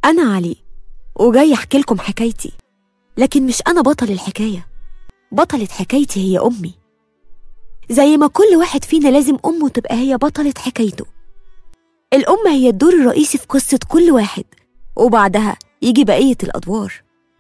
أنا علي وجاي أحكي لكم حكايتي لكن مش أنا بطل الحكاية بطلة حكايتي هي أمي زي ما كل واحد فينا لازم أمه تبقى هي بطلة حكايته الأم هي الدور الرئيسي في قصة كل واحد وبعدها يجي بقية الأدوار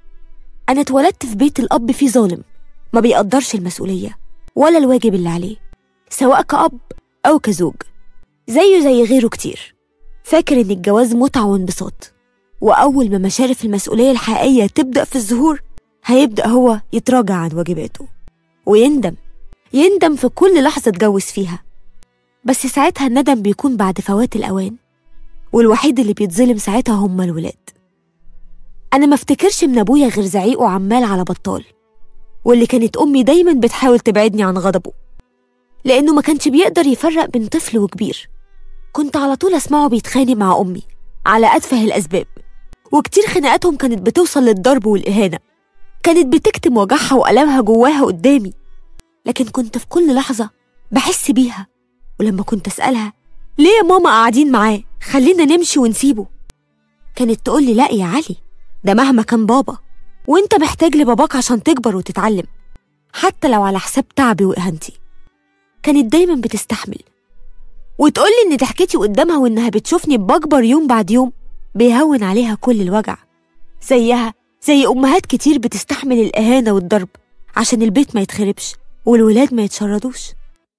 أنا اتولدت في بيت الأب فيه ظالم ما بيقدرش المسؤولية ولا الواجب اللي عليه سواء كأب أو كزوج زيه زي غيره كتير فاكر إن الجواز متعة وانبساط وأول ما مشارف المسؤولية الحقيقية تبدأ في الظهور هيبدأ هو يتراجع عن واجباته ويندم يندم في كل لحظة اتجوز فيها بس ساعتها الندم بيكون بعد فوات الأوان والوحيد اللي بيتظلم ساعتها هما الولاد أنا ما افتكرش من أبويا غير زعيقه عمال على بطال واللي كانت أمي دايما بتحاول تبعدني عن غضبه لأنه ما كانش بيقدر يفرق بين طفل وكبير كنت على طول أسمعه بيتخانق مع أمي على أتفه الأسباب وكتير خناقاتهم كانت بتوصل للضرب والإهانة كانت بتكتم وجعها وألمها جواها قدامي لكن كنت في كل لحظة بحس بيها ولما كنت أسألها ليه يا ماما قاعدين معاه خلينا نمشي ونسيبه كانت تقولي لا يا علي ده مهما كان بابا وانت محتاج لباباك عشان تكبر وتتعلم حتى لو على حساب تعبي وإهانتي كانت دايما بتستحمل وتقولي إن ضحكتي قدامها وإنها بتشوفني بكبر يوم بعد يوم بيهون عليها كل الوجع زيها زي أمهات كتير بتستحمل الإهانة والضرب عشان البيت ما يتخربش والولاد ما يتشردوش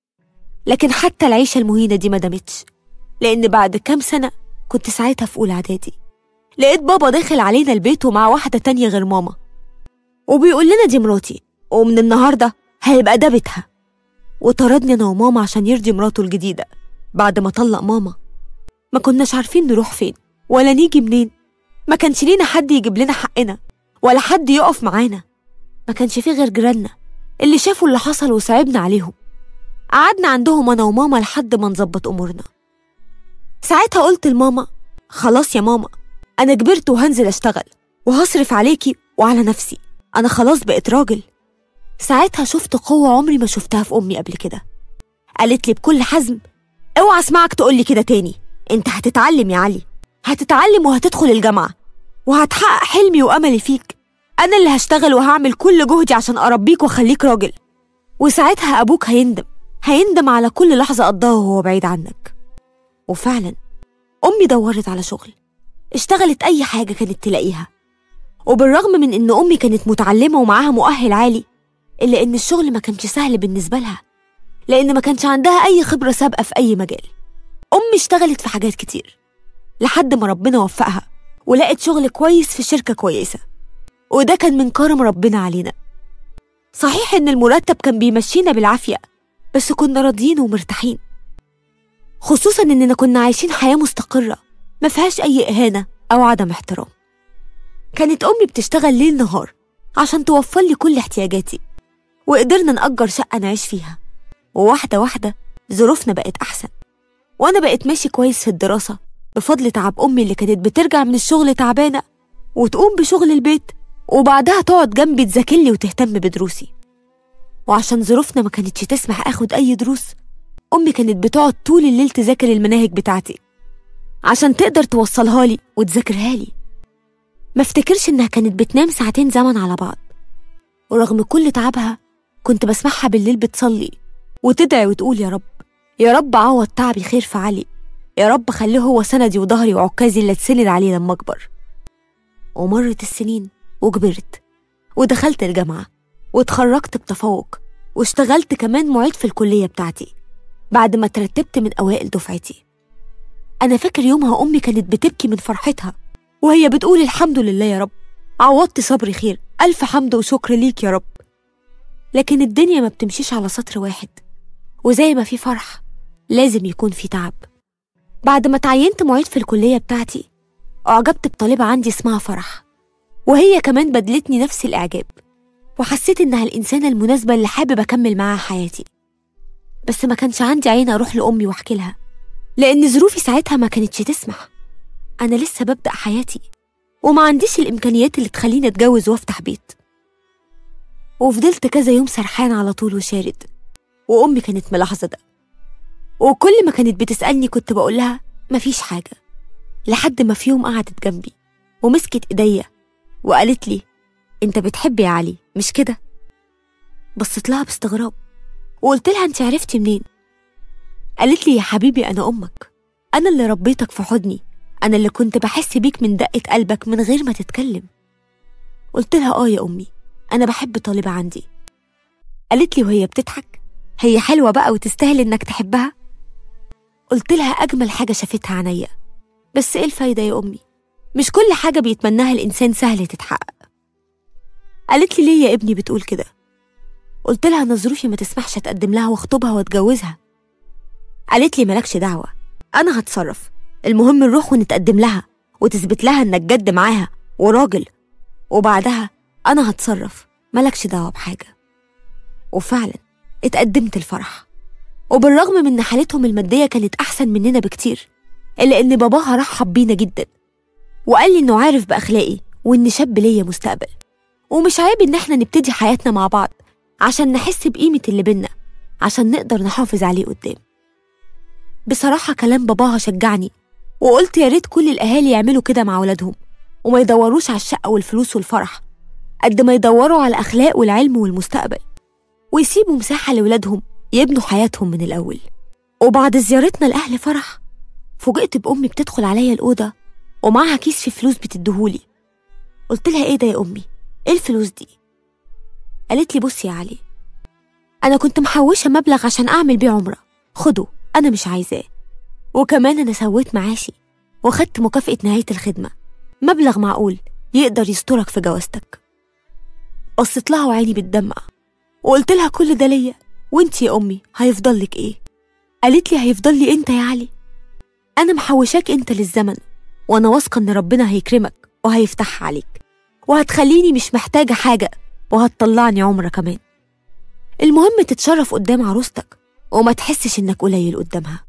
لكن حتى العيشة المهينة دي ما دامتش لأن بعد كام سنة كنت ساعتها في أولى إعدادي لقيت بابا داخل علينا البيت ومع واحدة تانية غير ماما وبيقول لنا دي مراتي ومن النهاردة هيبقى ده بيتها وطردني أنا وماما عشان يرضي مراته الجديدة بعد ما طلق ماما ما كناش عارفين نروح فين ولا نيجي منين ما كانش لينا حد يجيب لنا حقنا ولا حد يقف معانا ما كانش فيه غير جيراننا اللي شافوا اللي حصل وصعبنا عليهم قعدنا عندهم أنا وماما لحد ما نظبط أمورنا ساعتها قلت لماما خلاص يا ماما أنا كبرت وهنزل أشتغل وهصرف عليكي وعلى نفسي أنا خلاص بقيت راجل ساعتها شفت قوة عمري ما شفتها في أمي قبل كده قالت لي بكل حزم اوعى اسمعك تقولي كده تاني انت هتتعلم يا علي هتتعلم وهتدخل الجامعة وهتحقق حلمي وأملي فيك أنا اللي هشتغل وهعمل كل جهدي عشان أربيك وأخليك راجل وساعتها أبوك هيندم هيندم على كل لحظة قضاها وهو بعيد عنك وفعلا أمي دورت على شغل اشتغلت أي حاجة كانت تلاقيها وبالرغم من إن أمي كانت متعلمة ومعاها مؤهل عالي إلا إن الشغل ما كانش سهل بالنسبة لها لأن ما كانش عندها أي خبرة سابقة في أي مجال أمي اشتغلت في حاجات كتير لحد ما ربنا وفقها ولقت شغل كويس في شركة كويسة وده كان من كرم ربنا علينا صحيح إن المرتب كان بيمشينا بالعافية بس كنا راضيين ومرتاحين خصوصا إننا كنا عايشين حياة مستقرة ما فيهاش أي إهانة أو عدم احترام كانت أمي بتشتغل ليل نهار عشان توفر لي كل احتياجاتي وقدرنا نأجر شقة نعيش فيها وواحدة واحدة ظروفنا بقت أحسن وأنا بقيت ماشي كويس في الدراسة بفضل تعب أمي اللي كانت بترجع من الشغل تعبانة وتقوم بشغل البيت وبعدها تقعد جنبي تذاكرلي وتهتم بدروسي وعشان ظروفنا ما كانتش تسمح اخد اي دروس امي كانت بتقعد طول الليل تذاكر المناهج بتاعتي عشان تقدر توصلها لي وتذاكرها لي ما افتكرش انها كانت بتنام ساعتين زمن على بعض ورغم كل تعبها كنت بسمعها بالليل بتصلي وتدعي وتقول يا رب يا رب عوض تعبي خير في علي يا رب خليه هو سندي وظهري وعكازي اللي اتسند عليه لما اكبر ومرت السنين وكبرت ودخلت الجامعة واتخرجت بتفوق واشتغلت كمان معيد في الكلية بتاعتي بعد ما ترتبت من أوائل دفعتي أنا فاكر يومها أمي كانت بتبكي من فرحتها وهي بتقول الحمد لله يا رب عوضت صبري خير ألف حمد وشكر ليك يا رب لكن الدنيا ما بتمشيش على سطر واحد وزي ما في فرح لازم يكون في تعب بعد ما تعينت معيد في الكلية بتاعتي أعجبت بطالبة عندي اسمها فرح وهي كمان بدلتني نفس الإعجاب وحسيت إنها الإنسانة المناسبة اللي حابب أكمل معاها حياتي بس ما كانش عندي عين أروح لأمي وأحكي لها لأن ظروفي ساعتها ما كانتش تسمح أنا لسه ببدأ حياتي وما عنديش الإمكانيات اللي تخليني أتجوز وأفتح بيت وفضلت كذا يوم سرحان على طول وشارد وأمي كانت ملاحظة ده وكل ما كانت بتسألني كنت بقول لها مفيش حاجة لحد ما في يوم قعدت جنبي ومسكت إيديا وقالت لي أنت بتحب يا علي مش كده؟ بصيت لها باستغراب وقلت لها أنت عرفتي منين؟ قالت لي يا حبيبي أنا أمك أنا اللي ربيتك في حضني أنا اللي كنت بحس بيك من دقة قلبك من غير ما تتكلم قلت لها آه يا أمي أنا بحب طالبة عندي قالت لي وهي بتضحك هي حلوة بقى وتستاهل إنك تحبها قلت لها أجمل حاجة شافتها عينيا بس إيه الفايدة يا أمي مش كل حاجة بيتمناها الإنسان سهل تتحقق قالت لي ليه يا ابني بتقول كده قلت لها أنا ظروفي ما تسمحش أتقدم لها وأخطبها وأتجوزها قالت لي مالكش دعوة أنا هتصرف المهم نروح ونتقدم لها وتثبت لها إنك جد معاها وراجل وبعدها أنا هتصرف مالكش دعوة بحاجة وفعلا اتقدمت الفرح وبالرغم من إن حالتهم المادية كانت أحسن مننا بكتير إلا إن باباها رحب بينا جدا وقال لي إنه عارف بأخلاقي وإن شاب ليا مستقبل ومش عيب إن إحنا نبتدي حياتنا مع بعض عشان نحس بقيمة اللي بينا عشان نقدر نحافظ عليه قدام بصراحة كلام باباها شجعني وقلت يا ريت كل الأهالي يعملوا كده مع ولادهم وما يدوروش على الشقة والفلوس والفرح قد ما يدوروا على الأخلاق والعلم والمستقبل ويسيبوا مساحة لولادهم يبنوا حياتهم من الأول وبعد زيارتنا لأهل فرح فوجئت بأمي بتدخل عليا الأوضة ومعها كيس فيه فلوس بتديهولي قلت لها إيه ده يا أمي؟ إيه الفلوس دي؟ قالت لي بصي يا علي أنا كنت محوشة مبلغ عشان أعمل بيه عمرة خده أنا مش عايزاه وكمان أنا سويت معاشي وخدت مكافأة نهاية الخدمة مبلغ معقول يقدر يسترك في جوازتك بصيت لها وعيني بتدمع وقلت لها كل ده ليا وانت يا أمي هيفضل لك إيه؟ قالت لي هيفضل لي أنت يا علي أنا محوشاك أنت للزمن وأنا واثقة إن ربنا هيكرمك وهيفتحها عليك وهتخليني مش محتاجة حاجة وهتطلعني عمرة كمان المهم تتشرف قدام عروستك وما تحسش إنك قليل قدامها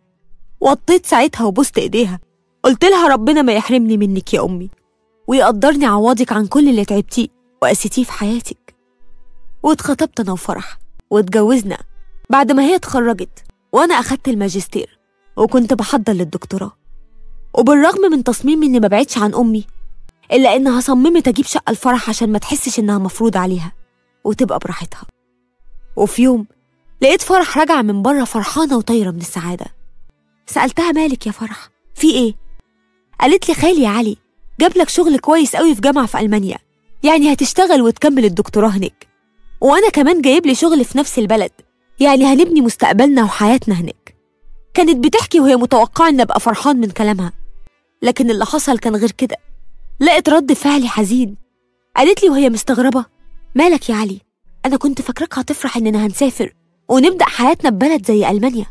وطيت ساعتها وبوست إيديها قلت لها ربنا ما يحرمني منك يا أمي ويقدرني عوضك عن كل اللي تعبتيه وقسيتيه في حياتك واتخطبت أنا وفرح واتجوزنا بعد ما هي اتخرجت وأنا أخدت الماجستير وكنت بحضر للدكتوراه وبالرغم من تصميمي إني ما بعدش عن أمي إلا إنها صممت أجيب شقة الفرح عشان ما تحسش إنها مفروض عليها وتبقى براحتها وفي يوم لقيت فرح راجعة من بره فرحانة وطايرة من السعادة سألتها مالك يا فرح في إيه؟ قالت لي خالي يا علي جاب لك شغل كويس قوي في جامعة في ألمانيا يعني هتشتغل وتكمل الدكتوراه هناك وأنا كمان جايب لي شغل في نفس البلد يعني هنبني مستقبلنا وحياتنا هناك كانت بتحكي وهي متوقعة إن أبقى فرحان من كلامها لكن اللي حصل كان غير كده لقيت رد فعلي حزين قالت لي وهي مستغربة مالك يا علي أنا كنت فاكراك هتفرح إننا هنسافر ونبدأ حياتنا ببلد زي ألمانيا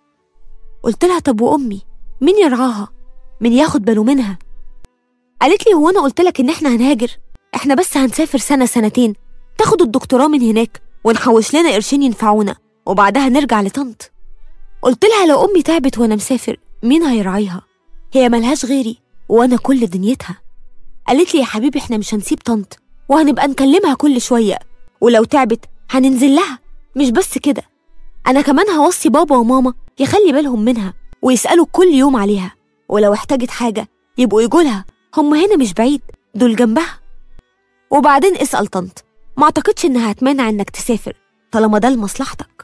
قلت لها طب وأمي مين يرعاها مين ياخد باله منها قالت لي هو أنا قلت لك إن إحنا هنهاجر إحنا بس هنسافر سنة سنتين تاخد الدكتوراه من هناك ونحوش لنا قرشين ينفعونا وبعدها نرجع لطنط قلت لها لو أمي تعبت وأنا مسافر مين هيراعيها هي ملهاش غيري وأنا كل دنيتها قالت لي يا حبيبي إحنا مش هنسيب طنط وهنبقى نكلمها كل شوية ولو تعبت هننزل لها مش بس كده أنا كمان هوصي بابا وماما يخلي بالهم منها ويسألوا كل يوم عليها ولو احتاجت حاجة يبقوا يجولها هم هنا مش بعيد دول جنبها وبعدين اسأل طنط ما اعتقدش انها هتمانع انك تسافر طالما ده لمصلحتك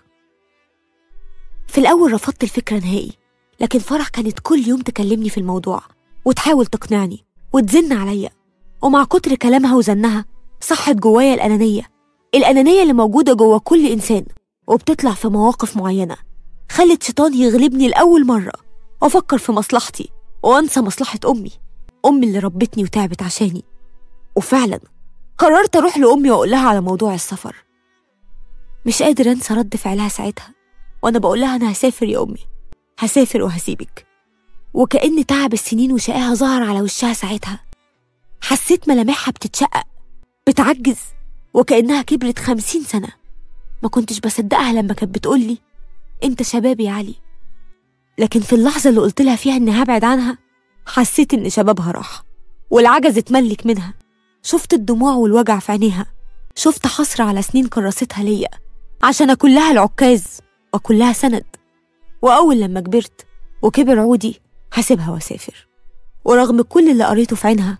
في الأول رفضت الفكرة نهائي لكن فرح كانت كل يوم تكلمني في الموضوع وتحاول تقنعني وتزن عليا ومع كتر كلامها وزنها صحت جوايا الأنانية الأنانية اللي موجودة جوا كل إنسان وبتطلع في مواقف معينة خلت شيطاني يغلبني لأول مرة وأفكر في مصلحتي وأنسى مصلحة أمي أمي اللي ربتني وتعبت عشاني وفعلا قررت أروح لأمي وأقول لها على موضوع السفر مش قادر أنسى رد فعلها ساعتها وأنا بقول لها أنا هسافر يا أمي هسافر وهسيبك وكأن تعب السنين وشقاها ظهر على وشها ساعتها حسيت ملامحها بتتشقق بتعجز وكأنها كبرت خمسين سنة ما كنتش بصدقها لما كانت بتقولي انت شبابي يا علي لكن في اللحظة اللي قلت لها فيها اني هبعد عنها حسيت ان شبابها راح والعجز اتملك منها شفت الدموع والوجع في عينيها شفت حسرة على سنين كرستها ليا عشان أكون لها العكاز وأكون لها سند وأول لما كبرت وكبر عودي هسيبها وأسافر ورغم كل اللي قريته في عينها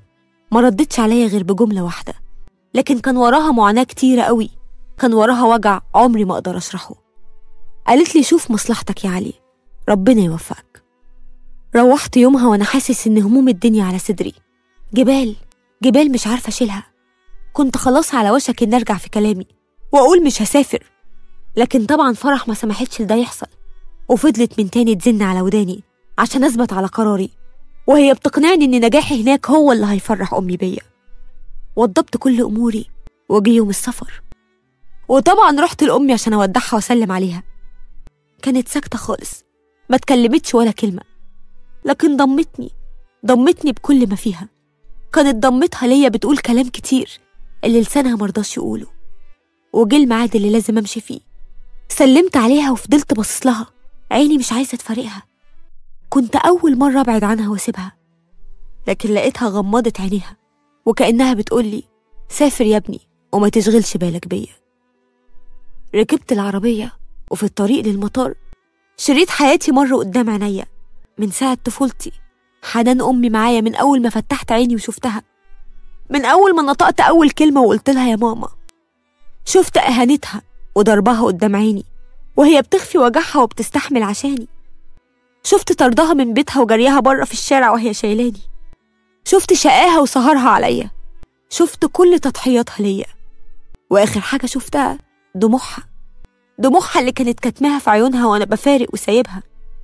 ما ردتش عليا غير بجملة واحدة لكن كان وراها معاناة كتيرة قوي كان وراها وجع عمري ما أقدر أشرحه قالت لي شوف مصلحتك يا علي ربنا يوفقك روحت يومها وأنا حاسس إن هموم الدنيا على صدري جبال جبال مش عارفة أشيلها كنت خلاص على وشك إن أرجع في كلامي وأقول مش هسافر لكن طبعا فرح ما سمحتش لده يحصل وفضلت من تاني تزن على وداني عشان أثبت على قراري وهي بتقنعني إن نجاحي هناك هو اللي هيفرح أمي بيا وضبت كل أموري وجي يوم السفر وطبعا رحت لأمي عشان أودعها وأسلم عليها كانت ساكتة خالص ما اتكلمتش ولا كلمة لكن ضمتني ضمتني بكل ما فيها كانت ضمتها ليا بتقول كلام كتير اللي لسانها مرضاش يقوله وجه الميعاد اللي لازم أمشي فيه سلمت عليها وفضلت باصص لها عيني مش عايزة تفارقها كنت أول مرة أبعد عنها وأسيبها لكن لقيتها غمضت عينيها وكأنها بتقولي سافر يا ابني وما تشغلش بالك بيا ركبت العربية وفي الطريق للمطار شريط حياتي مر قدام عينيا من ساعة طفولتي حنان أمي معايا من أول ما فتحت عيني وشفتها من أول ما نطقت أول كلمة وقلت لها يا ماما شفت إهانتها وضربها قدام عيني وهي بتخفي وجعها وبتستحمل عشاني شفت طردها من بيتها وجريها بره في الشارع وهي شايلاني شفت شقاها وسهرها عليا شفت كل تضحياتها ليا واخر حاجه شفتها دموعها دموعها اللي كانت كاتماها في عيونها وانا بفارق وسايبها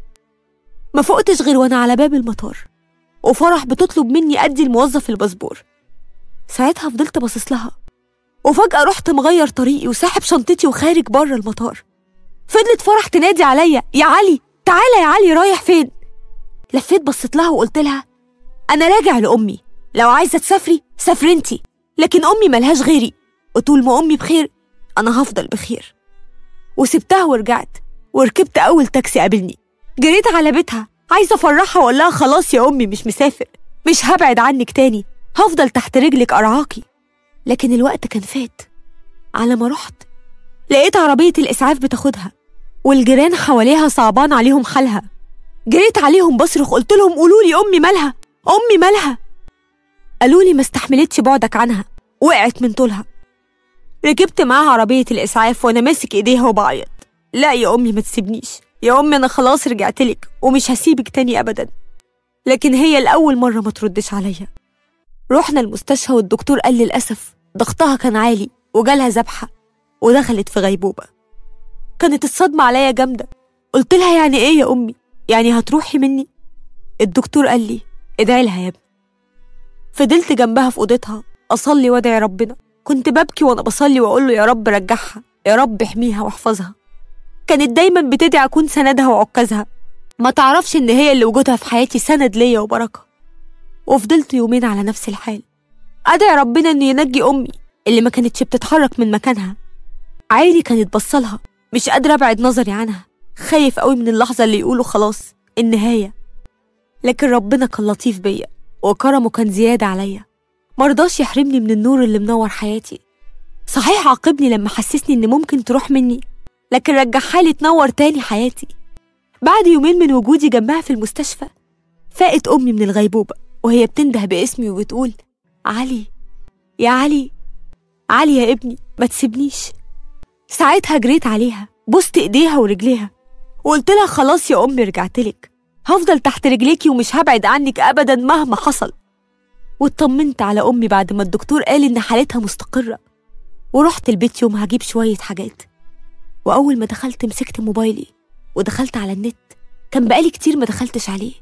ما فقتش غير وانا على باب المطار وفرح بتطلب مني ادي الموظف الباسبور ساعتها فضلت باصص لها وفجأة رحت مغير طريقي وساحب شنطتي وخارج بره المطار فضلت فرح تنادي عليا يا علي تعالى يا علي رايح فين لفيت بصيت لها وقلت لها انا راجع لامي لو عايزه تسافري سافري انتي لكن امي ملهاش غيري وطول ما امي بخير انا هفضل بخير وسبتها ورجعت وركبت اول تاكسي قابلني جريت على بيتها عايزه افرحها واقول لها خلاص يا امي مش مسافر مش هبعد عنك تاني هفضل تحت رجلك ارعاكي لكن الوقت كان فات على ما رحت لقيت عربيه الاسعاف بتاخدها والجيران حواليها صعبان عليهم حالها جريت عليهم بصرخ قلت لهم قولوا لي امي مالها امي مالها قالوا لي ما استحملتش بعدك عنها وقعت من طولها ركبت معاها عربية الإسعاف وأنا ماسك إيديها وبعيط لا يا أمي ما تسيبنيش يا أمي أنا خلاص رجعتلك ومش هسيبك تاني أبدا لكن هي الأول مرة ما تردش عليا رحنا المستشفى والدكتور قال للأسف ضغطها كان عالي وجالها ذبحة ودخلت في غيبوبة كانت الصدمة عليا جامدة قلت لها يعني إيه يا أمي يعني هتروحي مني الدكتور قال لي ادعي لها يا ابني فضلت جنبها في أوضتها أصلي وأدعي ربنا كنت ببكي وأنا بصلي وأقول له يا رب رجعها يا رب احميها واحفظها كانت دايما بتدعي أكون سندها وعكازها ما تعرفش إن هي اللي وجودها في حياتي سند ليا وبركة وفضلت يومين على نفس الحال أدعي ربنا إنه ينجي أمي اللي ما كانتش بتتحرك من مكانها عيني كانت بصلها مش قادرة أبعد نظري عنها خايف قوي من اللحظة اللي يقولوا خلاص النهاية لكن ربنا كان لطيف بيا وكرمه كان زيادة عليا مرضاش يحرمني من النور اللي منور حياتي صحيح عاقبني لما حسسني إن ممكن تروح مني لكن رجعها لي تنور تاني حياتي بعد يومين من وجودي جنبها في المستشفى فاقت أمي من الغيبوبة وهي بتنده باسمي وبتقول علي يا علي علي يا ابني ما تسيبنيش ساعتها جريت عليها بوست ايديها ورجليها وقلت لها خلاص يا امي رجعتلك هفضل تحت رجليكي ومش هبعد عنك ابدا مهما حصل واطمنت على امي بعد ما الدكتور قال ان حالتها مستقره ورحت البيت يوم هجيب شويه حاجات واول ما دخلت مسكت موبايلي ودخلت على النت كان بقالي كتير ما دخلتش عليه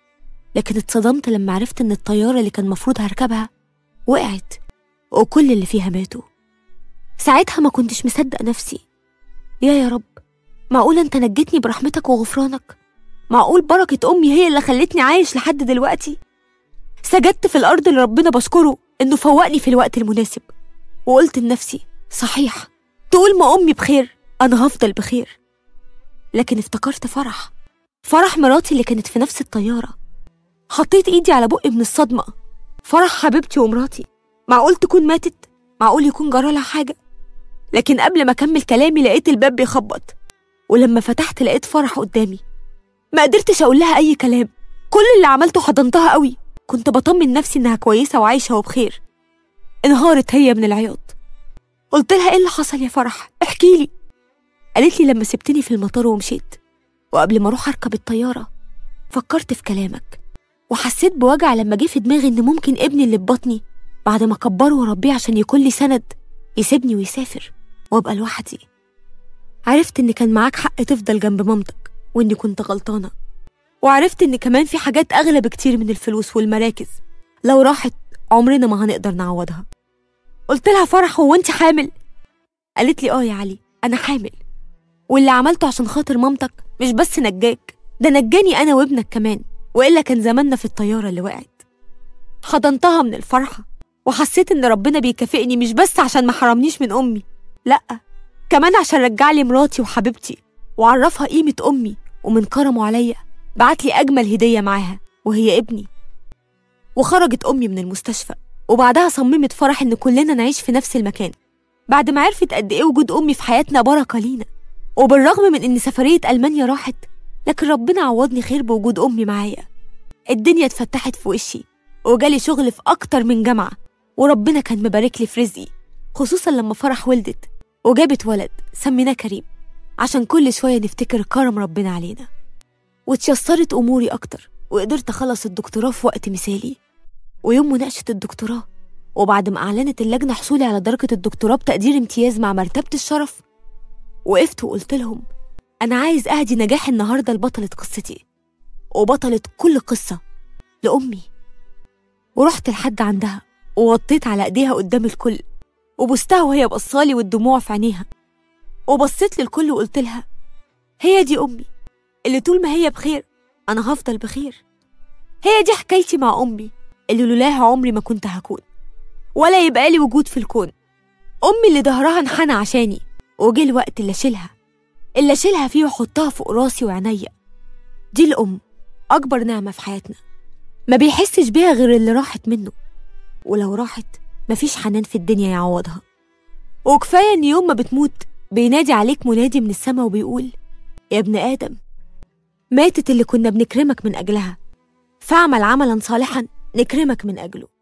لكن اتصدمت لما عرفت ان الطياره اللي كان مفروض هركبها وقعت وكل اللي فيها ماتوا ساعتها ما كنتش مصدق نفسي يا يا رب معقول انت نجيتني برحمتك وغفرانك معقول بركة أمي هي اللي خلتني عايش لحد دلوقتي سجدت في الأرض اللي ربنا بشكره إنه فوقني في الوقت المناسب وقلت لنفسي صحيح طول ما أمي بخير أنا هفضل بخير لكن افتكرت فرح فرح مراتي اللي كانت في نفس الطيارة حطيت إيدي على بقي من الصدمة فرح حبيبتي ومراتي معقول تكون ماتت معقول يكون جرالها حاجة لكن قبل ما أكمل كلامي لقيت الباب بيخبط ولما فتحت لقيت فرح قدامي ما قدرتش أقول لها أي كلام كل اللي عملته حضنتها قوي كنت بطمن نفسي إنها كويسة وعايشة وبخير انهارت هي من العياط قلت لها إيه اللي حصل يا فرح احكي لي قالت لي لما سبتني في المطار ومشيت وقبل ما أروح أركب الطيارة فكرت في كلامك وحسيت بوجع لما جه في دماغي إن ممكن ابني اللي في بطني بعد ما أكبره وأربيه عشان يكون لي سند يسيبني ويسافر وأبقى لوحدي عرفت إن كان معاك حق تفضل جنب مامتك وإني كنت غلطانة وعرفت إن كمان في حاجات أغلى بكتير من الفلوس والمراكز لو راحت عمرنا ما هنقدر نعوضها قلت لها فرح هو أنت حامل؟ قالت لي آه يا علي أنا حامل واللي عملته عشان خاطر مامتك مش بس نجاك ده نجاني أنا وابنك كمان وإلا كان زماننا في الطيارة اللي وقعت حضنتها من الفرحة وحسيت إن ربنا بيكافئني مش بس عشان ما حرمنيش من أمي لأ كمان عشان رجعلي مراتي وحبيبتي وعرفها قيمة أمي ومن كرمه عليا بعتلي أجمل هدية معاها وهي ابني وخرجت أمي من المستشفى وبعدها صممت فرح إن كلنا نعيش في نفس المكان بعد ما عرفت قد إيه وجود أمي في حياتنا بركة لينا وبالرغم من إن سفرية ألمانيا راحت لكن ربنا عوضني خير بوجود أمي معايا الدنيا اتفتحت في وشي وجالي شغل في أكتر من جامعة وربنا كان مبارك لي في رزقي خصوصا لما فرح ولدت وجابت ولد سميناه كريم عشان كل شوية نفتكر كرم ربنا علينا واتيسرت أموري أكتر وقدرت أخلص الدكتوراه في وقت مثالي ويوم مناقشة الدكتوراه وبعد ما أعلنت اللجنة حصولي على درجة الدكتوراه بتقدير امتياز مع مرتبة الشرف وقفت وقلت لهم أنا عايز أهدي نجاح النهاردة لبطلة قصتي وبطلة كل قصة لأمي ورحت لحد عندها ووطيت على ايديها قدام الكل وبستها وهي بصالي والدموع في عينيها وبصيت للكل وقلت لها هي دي امي اللي طول ما هي بخير انا هفضل بخير هي دي حكايتي مع امي اللي لولاها عمري ما كنت هكون ولا يبقى لي وجود في الكون امي اللي ظهرها انحنى عشاني وجه الوقت اللي اشيلها اللي اشيلها فيه واحطها فوق راسي وعينيا دي الام اكبر نعمه في حياتنا ما بيحسش بيها غير اللي راحت منه ولو راحت مفيش حنان في الدنيا يعوضها وكفاية إن يوم ما بتموت بينادي عليك منادي من السما وبيقول يا ابن آدم ماتت اللي كنا بنكرمك من أجلها فاعمل عملا صالحا نكرمك من أجله